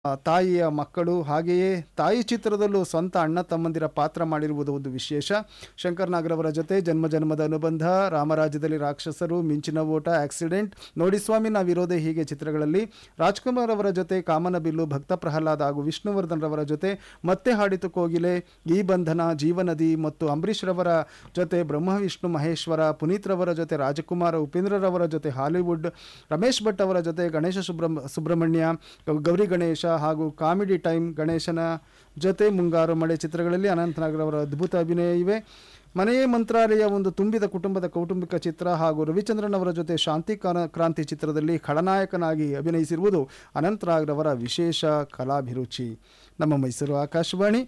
ಆ, ತಾಯಿಯ ಮಕ್ಕಳು ಹಾಗೆಯೇ ತಾಯಿ ಚಿತ್ರದಲ್ಲೂ ಸ್ವಂತ ಅಣ್ಣ ತಮ್ಮಂದಿರ ಪಾತ್ರ ಮಾಡಿರುವುದು ಒಂದು ವಿಶೇಷ ಶಂಕರ್ ನಾಗರವರ ಜೊತೆ ಜನ್ಮ ಜನ್ಮದ ಅನುಬಂಧ ರಾಮರಾಜ್ಯದಲ್ಲಿ ರಾಕ್ಷಸರು ಮಿಂಚಿನ ಓಟ ಆಕ್ಸಿಡೆಂಟ್ ನೋಡಿ ಸ್ವಾಮಿ ನಾವಿರೋದೇ ಹೀಗೆ ಚಿತ್ರಗಳಲ್ಲಿ ರಾಜ್ಕುಮಾರ್ ಅವರ ಜೊತೆ ಕಾಮನಬಿಲ್ಲು ಭಕ್ತ ಪ್ರಹ್ಲಾದ್ ಹಾಗೂ ವಿಷ್ಣುವರ್ಧನ್ ರವರ ಜೊತೆ ಮತ್ತೆ ಹಾಡಿತು ಕೋಗಿಲೆ ಈ ಬಂಧನ ಜೀವನದಿ ಮತ್ತು ಅಂಬರೀಷ್ ರವರ ಜೊತೆ ಬ್ರಹ್ಮ ವಿಷ್ಣು ಮಹೇಶ್ವರ ಪುನೀತ್ ರವರ ಜೊತೆ ರಾಜಕುಮಾರ ಉಪೇಂದ್ರರವರ ಜೊತೆ ಹಾಲಿವುಡ್ ರಮೇಶ್ ಭಟ್ ಅವರ ಜೊತೆ ಗಣೇಶ ಸುಬ್ರಹ್ಮ ಸುಬ್ರಹ್ಮಣ್ಯ ಗೌರಿ ಗಣೇಶ ಹಾಗೂ ಕಾಮಿಡಿ ಟೈಮ್ ಗಣೇಶನ ಜೊತೆ ಮುಂಗಾರು ಮಳೆ ಚಿತ್ರಗಳಲ್ಲಿ ಅನಂತನಾಗ್ ಅವರ ಅದ್ಭುತ ಅಭಿನಯ ಇವೆ ಮನೆಯೇ ಮಂತ್ರಾಲಯ ಒಂದು ತುಂಬಿದ ಕುಟುಂಬದ ಕೌಟುಂಬಿಕ ಚಿತ್ರ ಹಾಗೂ ರವಿಚಂದ್ರನ್ ಅವರ ಜೊತೆ ಶಾಂತಿ ಕಾನ- ಕ್ರಾಂತಿ ಚಿತ್ರದಲ್ಲಿ ಖಳನಾಯಕನಾಗಿ ಅಭಿನಯಿಸಿರುವುದು ಅನಂತನಾಗ್ರವರ ವಿಶೇಷ ಕಲಾಭಿರುಚಿ ನಮ್ಮ ಮೈಸೂರು ಆಕಾಶವಾಣಿ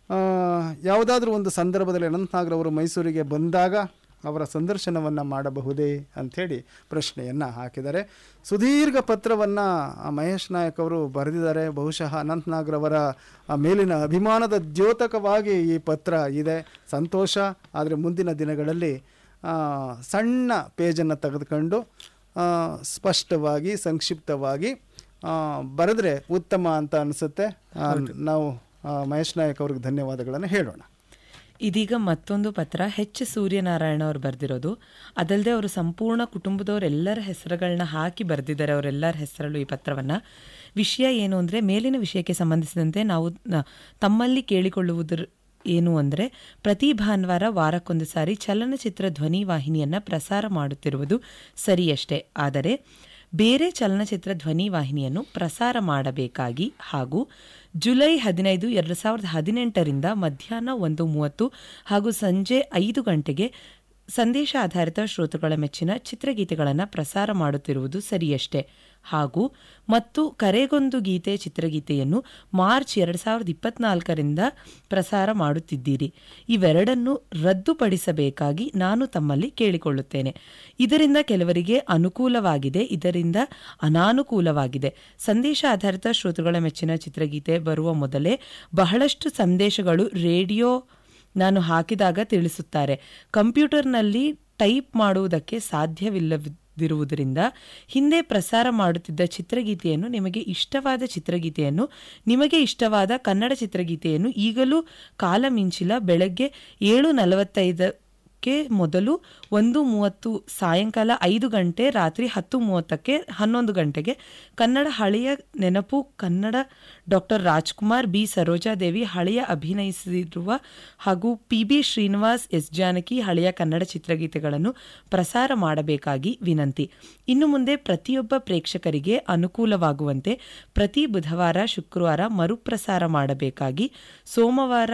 ಯಾವುದಾದ್ರೂ ಒಂದು ಸಂದರ್ಭದಲ್ಲಿ ಅನಂತನಾಗ್ರವರು ಮೈಸೂರಿಗೆ ಬಂದಾಗ ಅವರ ಸಂದರ್ಶನವನ್ನು ಮಾಡಬಹುದೇ ಅಂಥೇಳಿ ಪ್ರಶ್ನೆಯನ್ನು ಹಾಕಿದ್ದಾರೆ ಸುದೀರ್ಘ ಪತ್ರವನ್ನು ಮಹೇಶ್ ನಾಯಕ್ ಅವರು ಬರೆದಿದ್ದಾರೆ ಬಹುಶಃ ಅನಂತನಾಗ್ರವರ ಆ ಮೇಲಿನ ಅಭಿಮಾನದ ದ್ಯೋತಕವಾಗಿ ಈ ಪತ್ರ ಇದೆ ಸಂತೋಷ ಆದರೆ ಮುಂದಿನ ದಿನಗಳಲ್ಲಿ ಆ, ಸಣ್ಣ ಪೇಜನ್ನು ತೆಗೆದುಕೊಂಡು ಆ, ಸ್ಪಷ್ಟವಾಗಿ ಸಂಕ್ಷಿಪ್ತವಾಗಿ ಆ, ಬರೆದ್ರೆ ಉತ್ತಮ ಅಂತ ಅನಿಸುತ್ತೆ ಆ, ನಾವು ಆ, ಮಹೇಶ್ ನಾಯಕ್ ಅವ್ರಿಗೆ ಧನ್ಯವಾದಗಳನ್ನು ಹೇಳೋಣ ಇದೀಗ ಮತ್ತೊಂದು ಪತ್ರ ಹೆಚ್ ಸೂರ್ಯನಾರಾಯಣ ಅವರು ಬರೆದಿರೋದು ಅದಲ್ಲದೆ ಅವರು ಸಂಪೂರ್ಣ ಕುಟುಂಬದವರೆಲ್ಲರ ಹೆಸರುಗಳನ್ನ ಹಾಕಿ ಬರೆದಿದ್ದಾರೆ ಅವರೆಲ್ಲರ ಹೆಸರಲ್ಲೂ ಈ ಪತ್ರವನ್ನ ವಿಷಯ ಏನು ಅಂದರೆ ಮೇಲಿನ ವಿಷಯಕ್ಕೆ ಸಂಬಂಧಿಸಿದಂತೆ ನಾವು ನ- ತಮ್ಮಲ್ಲಿ ಕೇಳಿಕೊಳ್ಳುವುದರ ಏನು ಅಂದರೆ ಪ್ರತಿ ಭಾನುವಾರ ವಾರಕ್ಕೊಂದು ಸಾರಿ ಚಲನಚಿತ್ರ ಧ್ವನಿ ವಾಹಿನಿಯನ್ನ ಪ್ರಸಾರ ಮಾಡುತ್ತಿರುವುದು ಸರಿಯಷ್ಟೇ ಆದರೆ ಬೇರೆ ಚಲನಚಿತ್ರ ಧ್ವನಿ ವಾಹಿನಿಯನ್ನು ಪ್ರಸಾರ ಮಾಡಬೇಕಾಗಿ ಹಾಗೂ ಜುಲೈ ಹದಿನೈದು ಎರಡು ಸಾವಿರದ ಹದಿನೆಂಟರಿಂದ ಮಧ್ಯಾಹ್ನ ಒಂದು ಮೂವತ್ತು ಹಾಗೂ ಸಂಜೆ ಐದು ಗಂಟೆಗೆ ಸಂದೇಶ ಆಧಾರಿತ ಶ್ರೋತೃಗಳ ಮೆಚ್ಚಿನ ಚಿತ್ರಗೀತೆಗಳನ್ನು ಪ್ರಸಾರ ಮಾಡುತ್ತಿರುವುದು ಸರಿಯಷ್ಟೇ ಹಾಗೂ ಮತ್ತು ಕರೆಗೊಂದು ಗೀತೆ ಚಿತ್ರಗೀತೆಯನ್ನು ಮಾರ್ಚ್ ಎರಡು ಸಾವಿರದ ಇಪ್ಪತ್ನಾಲ್ಕರಿಂದ ಪ್ರಸಾರ ಮಾಡುತ್ತಿದ್ದೀರಿ ಇವೆರಡನ್ನು ರದ್ದುಪಡಿಸಬೇಕಾಗಿ ನಾನು ತಮ್ಮಲ್ಲಿ ಕೇಳಿಕೊಳ್ಳುತ್ತೇನೆ ಇದರಿಂದ ಕೆಲವರಿಗೆ ಅನುಕೂಲವಾಗಿದೆ ಇದರಿಂದ ಅನಾನುಕೂಲವಾಗಿದೆ ಸಂದೇಶ ಆಧಾರಿತ ಶ್ರೋತೃಗಳ ಮೆಚ್ಚಿನ ಚಿತ್ರಗೀತೆ ಬರುವ ಮೊದಲೇ ಬಹಳಷ್ಟು ಸಂದೇಶಗಳು ರೇಡಿಯೋ ನಾನು ಹಾಕಿದಾಗ ತಿಳಿಸುತ್ತಾರೆ ಕಂಪ್ಯೂಟರ್ನಲ್ಲಿ ಟೈಪ್ ಮಾಡುವುದಕ್ಕೆ ಸಾಧ್ಯವಿಲ್ಲದಿರುವುದರಿಂದ ಹಿಂದೆ ಪ್ರಸಾರ ಮಾಡುತ್ತಿದ್ದ ಚಿತ್ರಗೀತೆಯನ್ನು ನಿಮಗೆ ಇಷ್ಟವಾದ ಚಿತ್ರಗೀತೆಯನ್ನು ನಿಮಗೆ ಇಷ್ಟವಾದ ಕನ್ನಡ ಚಿತ್ರಗೀತೆಯನ್ನು ಈಗಲೂ ಕಾಲ ಮಿಂಚಿಲ್ಲ ಬೆಳಗ್ಗೆ ಏಳು ನಲವತ್ತೈದಕ್ಕೆ ಮೊದಲು ಒಂದು ಮೂವತ್ತು ಸಾಯಂಕಾಲ ಐದು ಗಂಟೆ ರಾತ್ರಿ ಹತ್ತು ಮೂವತ್ತಕ್ಕೆ ಹನ್ನೊಂದು ಗಂಟೆಗೆ ಕನ್ನಡ ಹಳೆಯ ನೆನಪು ಕನ್ನಡ ಡಾಕ್ಟರ್ ರಾಜ್ಕುಮಾರ್ ಬಿ ಸರೋಜಾದೇವಿ ಹಳೆಯ ಅಭಿನಯಿಸಿರುವ ಹಾಗೂ P B Srinivas S Janaki ಹಳೆಯ ಕನ್ನಡ ಚಿತ್ರಗೀತೆಗಳನ್ನು ಪ್ರಸಾರ ಮಾಡಬೇಕಾಗಿ ವಿನಂತಿ ಇನ್ನು ಮುಂದೆ ಪ್ರತಿಯೊಬ್ಬ ಪ್ರೇಕ್ಷಕರಿಗೆ ಅನುಕೂಲವಾಗುವಂತೆ ಪ್ರತಿ ಬುಧವಾರ ಶುಕ್ರವಾರ ಮರುಪ್ರಸಾರ ಮಾಡಬೇಕಾಗಿ ಸೋಮವಾರ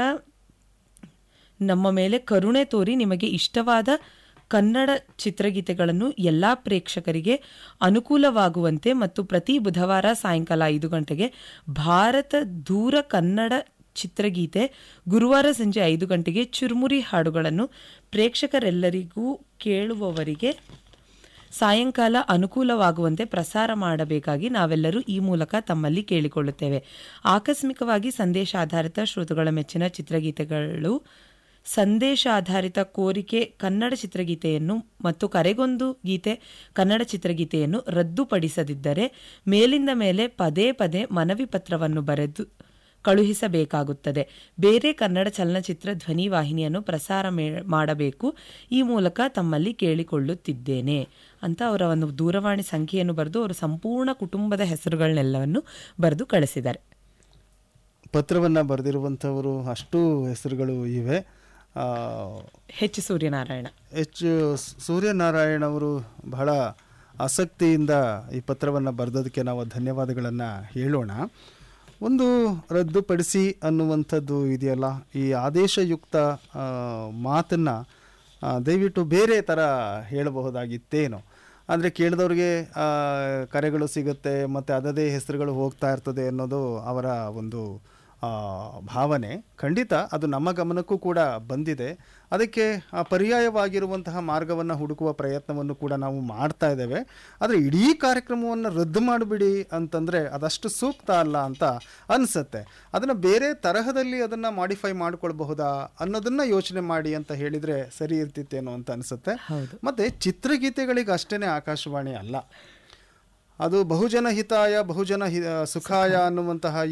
ನಮ್ಮ ಮೇಲೆ ಕರುಣೆ ತೋರಿ ನಿಮಗೆ ಇಷ್ಟವಾದ ಕನ್ನಡ ಚಿತ್ರಗೀತೆಗಳನ್ನು ಎಲ್ಲ ಪ್ರೇಕ್ಷಕರಿಗೆ ಅನುಕೂಲವಾಗುವಂತೆ ಮತ್ತು ಪ್ರತಿ ಬುಧವಾರ ಸಾಯಂಕಾಲ ಐದು ಗಂಟೆಗೆ ಭಾರತ ದೂರ ಕನ್ನಡ ಚಿತ್ರಗೀತೆ ಗುರುವಾರ ಸಂಜೆ ಐದು ಗಂಟೆಗೆ ಚುರುಮುರಿ ಹಾಡುಗಳನ್ನು ಪ್ರೇಕ್ಷಕರೆಲ್ಲರಿಗೂ ಕೇಳುವವರಿಗೆ ಸಾಯಂಕಾಲ ಅನುಕೂಲವಾಗುವಂತೆ ಪ್ರಸಾರ ಮಾಡಬೇಕಾಗಿ ನಾವೆಲ್ಲರೂ ಈ ಮೂಲಕ ತಮ್ಮಲ್ಲಿ ಕೇಳಿಕೊಳ್ಳುತ್ತೇವೆ ಆಕಸ್ಮಿಕವಾಗಿ ಸಂದೇಶ ಆಧಾರಿತ ಶ್ರೋತೃಗಳ ಮೆಚ್ಚಿನ ಚಿತ್ರಗೀತೆಗಳು ಸಂದೇಶ ಆಧಾರಿತ ಕೋರಿಕೆ ಕನ್ನಡ ಚಿತ್ರಗೀತೆಯನ್ನು ಮತ್ತು ಕರೆಗೊಂದು ಗೀತೆ ಕನ್ನಡ ಚಿತ್ರಗೀತೆಯನ್ನು ರದ್ದುಪಡಿಸದಿದ್ದರೆ ಮೇಲಿಂದ ಮೇಲೆ ಪದೇ ಪದೇ ಮನವಿ ಪತ್ರವನ್ನು ಬರೆದು ಕಳುಹಿಸಬೇಕಾಗುತ್ತದೆ ಬೇರೆ ಕನ್ನಡ ಚಲನಚಿತ್ರ ಧ್ವನಿ ವಾಹಿನಿಯನ್ನು ಪ್ರಸಾರ ಮೇ- ಮಾಡಬೇಕು ಈ ಮೂಲಕ ತಮ್ಮಲ್ಲಿ ಕೇಳಿಕೊಳ್ಳುತ್ತಿದ್ದೇನೆ ಅಂತ ಅವರ ಒಂದು ದೂರವಾಣಿ ಸಂಖ್ಯೆಯನ್ನು ಬರೆದು ಅವರು ಸಂಪೂರ್ಣ ಕುಟುಂಬದ ಹೆಸರುಗಳನ್ನೆಲ್ಲವನ್ನು ಬರೆದು ಕಳಿಸಿದ್ದಾರೆ ಪತ್ರವನ್ನು ಬರೆದಿರುವಂಥವರು ಅಷ್ಟು ಹೆಸರುಗಳು ಇವೆ ಆ, ಹೆಚ್ ಸೂರ್ಯನಾರಾಯಣ ಎಚ್ ಸೂರ್ಯನಾರಾಯಣ ಅವರು ಬಹಳ ಆಸಕ್ತಿಯಿಂದ ಈ ಪತ್ರವನ್ನು ಬರೆದೋದಕ್ಕೆ ನಾವು ಧನ್ಯವಾದಗಳನ್ನು ಹೇಳೋಣ ಒಂದು ರದ್ದುಪಡಿಸಿ ಅನ್ನುವಂಥದ್ದು ಇದೆಯಲ್ಲ ಈ ಆದೇಶಯುಕ್ತ ಮಾತನ್ನು ದಯವಿಟ್ಟು ಬೇರೆ ಥರ ಹೇಳಬಹುದಾಗಿತ್ತೇನೋ ಅಂದರೆ ಕೇಳಿದವ್ರಿಗೆ ಆ, ಕರೆಗಳು ಸಿಗುತ್ತೆ ಮತ್ತು ಅದದೇ ಹೆಸರುಗಳು ಹೋಗ್ತಾ ಇರ್ತದೆ ಅನ್ನೋದು ಅವರ ಒಂದು ಆ, ಭಾವನೆ ಖಂಡಿತ ಅದು ನಮ್ಮ ಗಮನಕ್ಕೂ ಕೂಡ ಬಂದಿದೆ ಅದಕ್ಕೆ ಆ ಪರ್ಯಾಯವಾಗಿರುವಂತಹ ಮಾರ್ಗವನ್ನು ಹುಡುಕುವ ಪ್ರಯತ್ನವನ್ನು ಕೂಡ ನಾವು ಮಾಡ್ತಾ ಇದ್ದೇವೆ ಆದರೆ ಇಡೀ ಕಾರ್ಯಕ್ರಮವನ್ನು ರದ್ದು ಮಾಡಿಬಿಡಿ ಅಂತಂದರೆ ಅದಷ್ಟು ಸೂಕ್ತ ಅಲ್ಲ ಅಂತ ಅನಿಸುತ್ತೆ ಅದನ್ನು ಬೇರೆ ತರಹದಲ್ಲಿ ಅದನ್ನು ಮಾಡಿಫೈ ಮಾಡ್ಕೊಳ್ಬಹುದಾ ಅನ್ನೋದನ್ನು ಯೋಚನೆ ಮಾಡಿ ಅಂತ ಹೇಳಿದರೆ ಸರಿ ಇರ್ತಿತ್ತೇನೋ ಅಂತ ಅನಿಸುತ್ತೆ ಹೌದು ಮತ್ತು ಚಿತ್ರಗೀತೆಗಳಿಗೆ ಅಷ್ಟೇ ಆಕಾಶವಾಣಿ ಅಲ್ಲ ಅದು ಬಹುಜನ ಹಿತಾಯ ಬಹುಜನ ಹಿ ಸುಖಾಯ ಅನ್ನುವಂತಹ